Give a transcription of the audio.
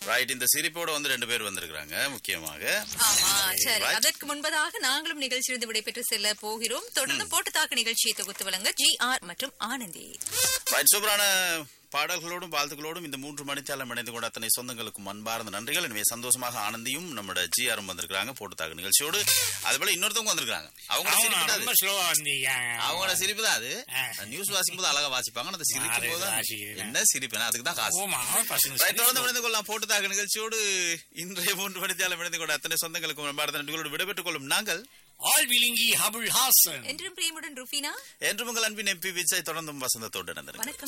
Right இந்த சிரிப்போட வந்து ரெண்டு பேர் வந்திருக்கிறாங்க முக்கியமாக ஆமா சரி Right. அதற்கு முன்பதாக நாங்களும் நிகழ்ச்சியிலிருந்து விடைபெற்று செல்ல போகிறோம் தொடர்ந்து போட்டு தாக்கு நிகழ்ச்சியை தொகுத்து வழங்க ஜி ஆர் மற்றும் ஆனந்தி ரைட் சூப்பரான பாடல்களோடும் வாழ்த்துக்களோடும் இந்த மூன்று மணித்தாலம் இணைந்து கொண்ட அத்தனை சொந்தங்களுக்கும் அன்பார்ந்த நன்றிகள் எனவே சந்தோஷமாக ஆனந்தியும் நம்மளோட ஜிஆரும் வந்திருக்காங்க போட்டு தாக்கு நிகழ்ச்சியோடு அதுபோல இன்னொருத்தவங்க வந்திருக்காங்க அவங்க அவங்க சிரிப்பு தான் ரொம்ப அது. ஸ்லோவா வந்தீங்க அவங்களோட சிரிப்பு தான் அது ஆ. நியூஸ் வாசிக்கும் போது அழகா வாசிப்பாங்க ஆனா அந்த சிரிக்கும் மாறி போது வாசிக்கிறேன். என்ன சிரிப்பு அதுக்கு தான் காசு ஓமா பசங்க ரைட் தொடர்ந்து இணைந்து கொள்ளலாம் போட்டு தாக்கு நிகழ்ச்சியோடு இன்றைய மூன்று மணித்தாலம் இணைந்து கொண்ட அத்தனை சொந்தங்களுக்கும் அன்பார்ந்த நன்றிகளோடு விடைபெற்றுக் கொள்ளும் நாங்கள் ஆல் விழுங்கி ஹபுல் ஹாசன் என்றும் பிரியமுடன் ருஃபினா என்று உங்கள் அன்பின் எம்பி விஜய் தொடர்ந்தும் வசந்தத்தோடு நடந்திருக்கிறோம் வணக்கம்